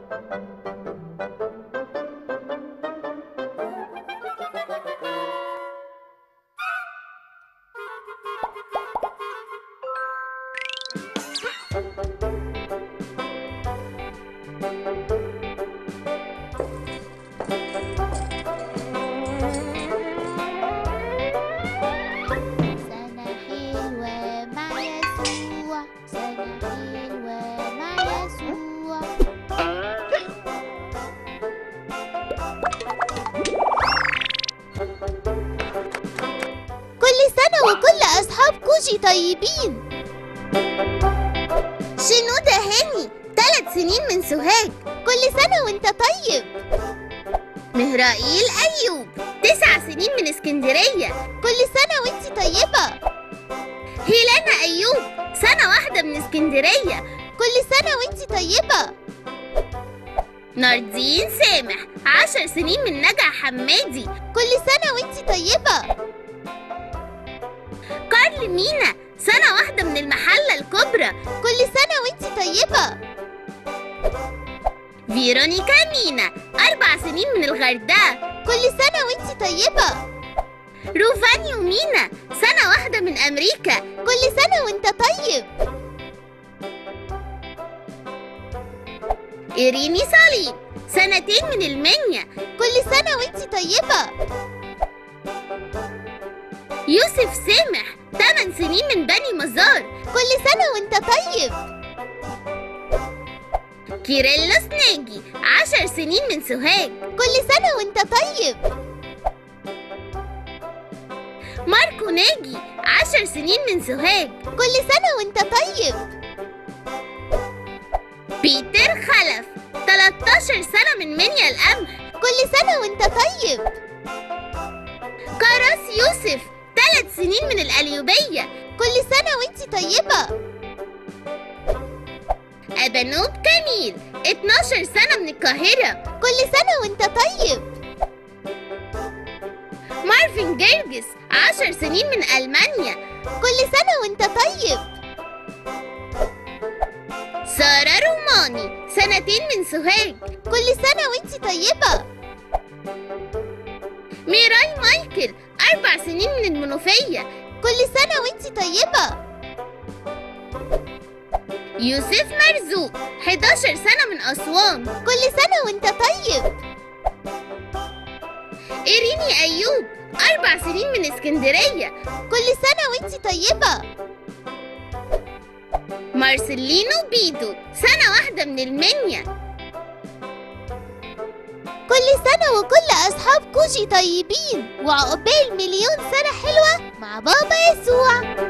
سنة حلوة مع يسوع سنة حلوة مع يسوع كل سنة وكل أصحاب كوجي طيبين شنو ده هاني ثلاث سنين من سوهاج كل سنة وانت طيب مهرائيل أيوب تسع سنين من اسكندرية كل سنة وانت طيبة هيلانا أيوب سنة واحدة من اسكندرية كل سنة وانت طيبة ناردين سامح عشر سنين من نجع حمادي كل سنة وانت طيبة كارل مينا سنة واحدة من المحلة الكبرى كل سنة وانت طيبة فيرونيكا مينا أربع سنين من الغردقة كل سنة وانت طيبة روفانيو مينا سنة واحدة من أمريكا كل سنة وانت طيب إيريني صليب سنتين من المنيا كل سنة وانت طيبة يوسف سامح 8 سنين من بني مزار كل سنة وانت طيب كيريلوس ناجي 10 سنين من سوهاج كل سنة وانت طيب ماركو ناجي 10 سنين من سوهاج كل سنة وانت طيب بيتر خلف 13 سنة من منيا القمح كل سنة وانت طيب كراس يوسف 3 سنين من القليوبية كل سنة وانت طيبة أبانوب كميل 12 سنة من القاهرة كل سنة وانت طيب مارفن جرجس 10 سنين من ألمانيا كل سنة وانت طيب سارة روماني سنتين من سوهاج كل سنة وانت طيبة ميراي مايكل أربع سنين من المنوفية كل سنة وانت طيبة يوسف مرزوق 11 سنة من أسوان كل سنة وانت طيب إيريني أيوب أربع سنين من اسكندرية كل سنة وانت طيبة مارسيلينو بيدو سنة واحدة من المنيا كل سنة وكل أصحاب كوجي طيبين وعقبال مليون سنة حلوة مع بابا يسوع